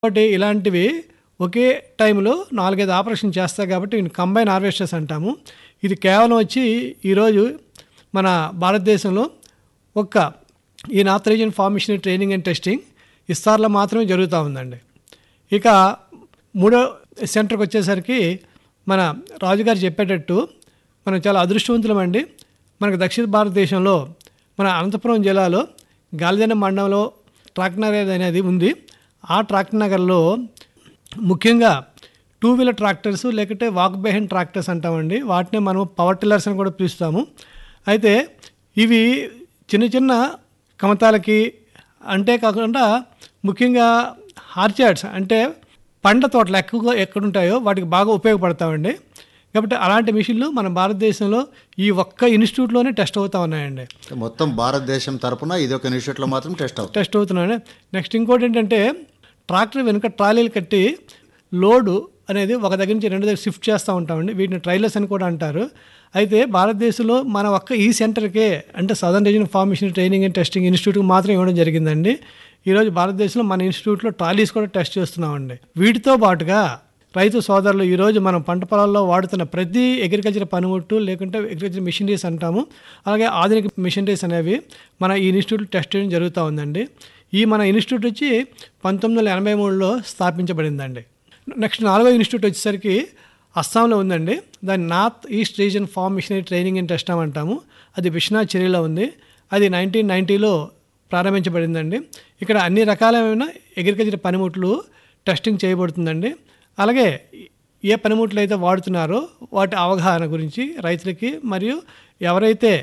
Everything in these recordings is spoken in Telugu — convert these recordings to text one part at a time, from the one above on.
కాబట్టి ఇలాంటివి ఒకే టైంలో నాలుగైదు ఆపరేషన్ చేస్తాయి కాబట్టి వీటిని కంబైన్ హార్వెస్టర్స్ అంటాము ఇది కేవలం వచ్చి ఈరోజు మన భారతదేశంలో ఒక్క ఈ north region formation training and testing ఇస్తార్లో మాత్రమే జరుగుతూ ఉందండి ఇక మూడో సెంటర్కి వచ్చేసరికి మన రాజుగారు చెప్పేటట్టు మనం చాలా అదృష్టవంతులమండి మనకు దక్షిణ భారతదేశంలో మన అనంతపురం జిల్లాలో గాలిదన మండలంలో ట్రాక్ నగర్ అనేది ఉంది ఆ ట్రాక్ నగర్లో ముఖ్యంగా టూ వీలర్ ట్రాక్టర్స్ లేకుంటే వాక్ బెహెండ్ ట్రాక్టర్స్ అంటామండి వాటిని మనం పవర్ టిల్లర్స్ అని కూడా పిలుస్తాము అయితే ఇవి చిన్న చిన్న కమతాలకి అంటే కాకుండా ముఖ్యంగా హార్చార్డ్స్ అంటే పండ్ల తోటలు ఎక్కువగా ఎక్కడుంటాయో వాటికి బాగా ఉపయోగపడతామండి కాబట్టి అలాంటి మిషన్లు మన భారతదేశంలో ఈ ఒక్క ఇన్స్టిట్యూట్లోనే టెస్ట్ అవుతా ఉన్నాయండి మొత్తం భారతదేశం తరపున ఇది ఒక ఇన్స్టిట్యూట్లో మాత్రం టెస్ట్ అవుతుంది టెస్ట్ అవుతున్నాను నెక్స్ట్ ఇంకోటి ఏంటంటే ట్రాక్టర్ వెనుక ట్రాలీలు కట్టి లోడు అనేది ఒక దగ్గర నుంచి రెండు దగ్గర షిఫ్ట్ చేస్తూ ఉంటామండి వీటిని ట్రైలర్స్ అని కూడా అంటారు అయితే భారతదేశంలో మన ఒక్క ఈ సెంటర్కే అంటే southern region formation training and testing ఇన్స్టిట్యూట్కి మాత్రం ఇవ్వడం జరిగిందండి ఈరోజు భారతదేశంలో మన ఇన్స్టిట్యూట్లో ట్రాలీస్ కూడా టెస్ట్ చేస్తున్నామండి వీటితో పాటుగా రైతు సోదరులు ఈరోజు మనం పంట పొలాల్లో వాడుతున్న ప్రతి అగ్రికల్చర్ పనిముట్టు లేకుంటే అగ్రికల్చర్ మిషనరీస్ అంటాము అలాగే ఆధునిక మిషనరీస్ అనేవి మన ఈ ఇన్స్టిట్యూట్లో టెస్ట్ చేయడం జరుగుతూ ఉందండి ఈ మన ఇన్స్టిట్యూట్ వచ్చి పంతొమ్మిది వందల ఎనభై మూడులో స్థాపించబడిందండి నెక్స్ట్ నాలుగో ఇన్స్టిట్యూట్ వచ్చేసరికి అస్సాంలో ఉందండి దాన్ని north east region farm machinery training and test అంటాము అది విశ్వనాథ్ చర్యలో ఉంది అది నైన్టీన్ నైంటీలో ప్రారంభించబడిందండి ఇక్కడ అన్ని రకాలైన అగ్రికల్చర్ పనిముట్లు టెస్టింగ్ చేయబడుతుందండి అలాగే ఏ పనిముట్లు అయితే వాడుతున్నారో వాటి అవగాహన గురించి రైతులకి మరియు ఎవరైతే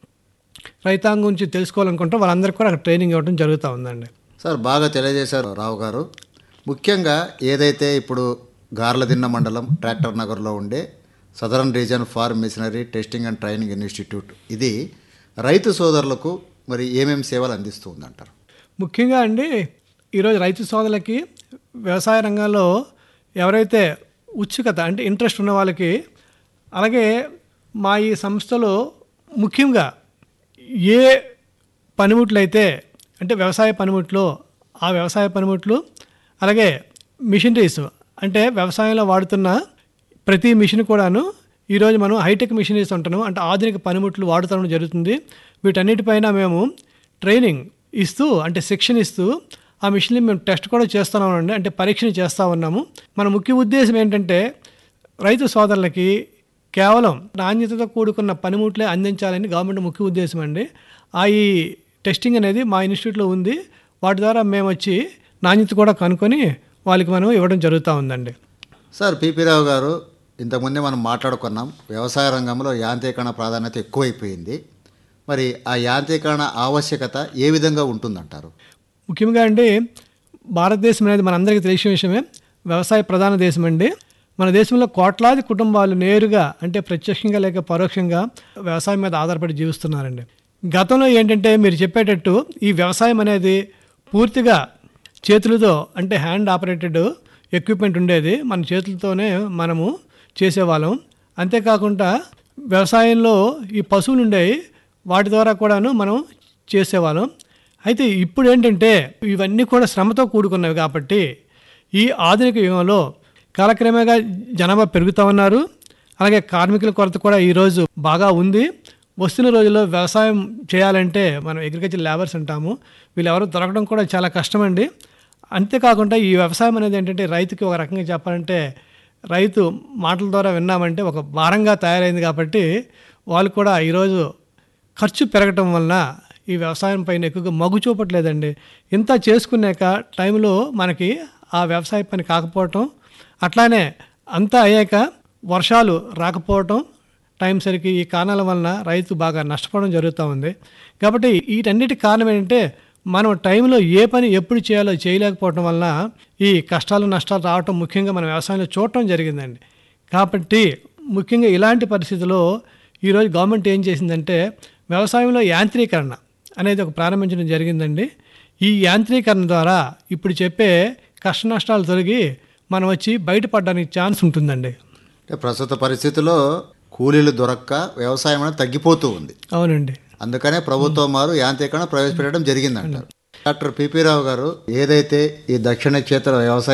రైతాంగం గురించి తెలుసుకోవాలనుకుంటారో వాళ్ళందరికీ కూడా అక్కడ ట్రైనింగ్ ఇవ్వడం జరుగుతూ ఉందండి సార్ బాగా తెలియజేశారు రావు గారు ముఖ్యంగా ఏదైతే ఇప్పుడు గార్లదిన్న మండలం ట్రాక్టర్ నగర్లో ఉండే southern region farm machinery testing and training institute ఇది రైతు సోదరులకు మరి ఏమేమి సేవలు అందిస్తూ ఉందంటారు ముఖ్యంగా అండి ఈరోజు రైతు సోదరులకి వ్యవసాయ రంగంలో ఎవరైతే ఉత్సుకత అంటే ఇంట్రెస్ట్ ఉన్న వాళ్ళకి అలాగే మా ఈ సంస్థలో ముఖ్యంగా ఏ పనిముట్లు అయితే అంటే వ్యవసాయ పనిముట్లు ఆ వ్యవసాయ పనిముట్లు అలాగే మిషనరీస్ అంటే వ్యవసాయంలో వాడుతున్న ప్రతి మిషన్ కూడాను ఈరోజు మనం హైటెక్ మిషనరీస్ అంటున్నాం అంటే ఆధునిక పనిముట్లు వాడుతడం జరుగుతుంది వీటన్నిటిపైన మేము ట్రైనింగ్ ఇస్తూ అంటే శిక్షణ ఇస్తూ ఆ మిషన్ని మేము టెస్ట్ కూడా చేస్తున్నామండి అంటే పరీక్షలు చేస్తూ ఉన్నాము మన ముఖ్య ఉద్దేశం ఏంటంటే రైతు సోదరులకి కేవలం నాణ్యతతో కూడుకున్న పనిముట్లే అందించాలని గవర్నమెంట్ ముఖ్య ఉద్దేశం అండి ఆ ఈ టెస్టింగ్ అనేది మా ఇన్స్టిట్యూట్లో ఉంది వాటి ద్వారా మేము వచ్చి నాణ్యత కూడా కనుక్కొని వాళ్ళకి మనం ఇవ్వడం జరుగుతూ ఉందండి సార్ పిపి రావు గారు ఇంతకుముందే మనం మాట్లాడుకున్నాం వ్యవసాయ రంగంలో యాంత్రీకరణ ప్రాధాన్యత ఎక్కువైపోయింది మరి ఆ యాంత్రీకరణ ఆవశ్యకత ఏ విధంగా ఉంటుందంటారు ముఖ్యంగా అండి భారతదేశం అనేది మనందరికీ తెలిసిన విషయమే వ్యవసాయ ప్రధాన దేశం అండి మన దేశంలో కోట్లాది కుటుంబాలు నేరుగా అంటే ప్రత్యక్షంగా లేక పరోక్షంగా వ్యవసాయం మీద ఆధారపడి జీవిస్తున్నారండి గతంలో ఏంటంటే మీరు చెప్పేటట్టు ఈ వ్యవసాయం అనేది పూర్తిగా చేతులతో అంటే హ్యాండ్ ఆపరేటెడ్ ఎక్విప్మెంట్ ఉండేది మన చేతులతోనే మనము చేసేవాళ్ళం అంతేకాకుండా వ్యవసాయంలో ఈ పశువులు ఉండేవి వాటి ద్వారా కూడాను మనం చేసేవాళ్ళం అయితే ఇప్పుడు ఏంటంటే ఇవన్నీ కూడా శ్రమతో కూడుకున్నవి కాబట్టి ఈ ఆధునిక యుగంలో కాలక్రమేణా జనాభా పెరుగుతూ ఉన్నారు అలాగే కార్మికుల కొరత కూడా ఈరోజు బాగా ఉంది వస్తున్న రోజుల్లో వ్యవసాయం చేయాలంటే మనం అగ్రికల్చర్ లేబర్స్ అంటాము వీళ్ళు ఎవరు దొరకడం కూడా చాలా కష్టమండి అంతేకాకుండా ఈ వ్యవసాయం అనేది ఏంటంటే రైతుకి ఒక రకంగా చెప్పాలంటే రైతు మాటల ద్వారా విన్నామంటే ఒక భారంగా తయారైంది కాబట్టి వాళ్ళు కూడా ఈరోజు ఖర్చు పెరగటం వలన ఈ వ్యవసాయం పైన ఎక్కువగా మగ్గు చూపట్లేదండి ఇంత చేసుకున్నాక టైంలో మనకి ఆ వ్యవసాయ పని కాకపోవటం అట్లానే అంతా అయ్యాక వర్షాలు రాకపోవటం టైం సరికి ఈ కారణాల వలన రైతు బాగా నష్టపోవడం జరుగుతూ ఉంది కాబట్టి వీటన్నిటి కారణం ఏంటంటే మనం టైంలో ఏ పని ఎప్పుడు చేయాలో చేయలేకపోవటం వలన ఈ కష్టాలు నష్టాలు రావటం ముఖ్యంగా మన వ్యవసాయంలో చూడటం జరిగిందండి కాబట్టి ముఖ్యంగా ఇలాంటి పరిస్థితుల్లో ఈరోజు గవర్నమెంట్ ఏం చేసిందంటే వ్యవసాయంలో యాంత్రీకరణ అనేది ఒక ప్రారంభించడం జరిగిందండి ఈ యాంత్రీకరణ ద్వారా ఇప్పుడు చెప్పే కష్ట నష్టాలు తొలగి మనం వచ్చి బయటపడడానికి ఛాన్స్ ఉంటుందండి అంటే ప్రస్తుత పరిస్థితిలో కూలీలు దొరక్క వ్యవసాయం అనేది తగ్గిపోతూ ఉంది అవునండి అందుకనే ప్రభుత్వం వారు యాంత్రీకరణ ప్రవేశపెట్టడం జరిగిందంటారు డాక్టర్ పిపి రావు గారు ఏదైతే ఈ దక్షిణ క్షేత్ర వ్యవసాయ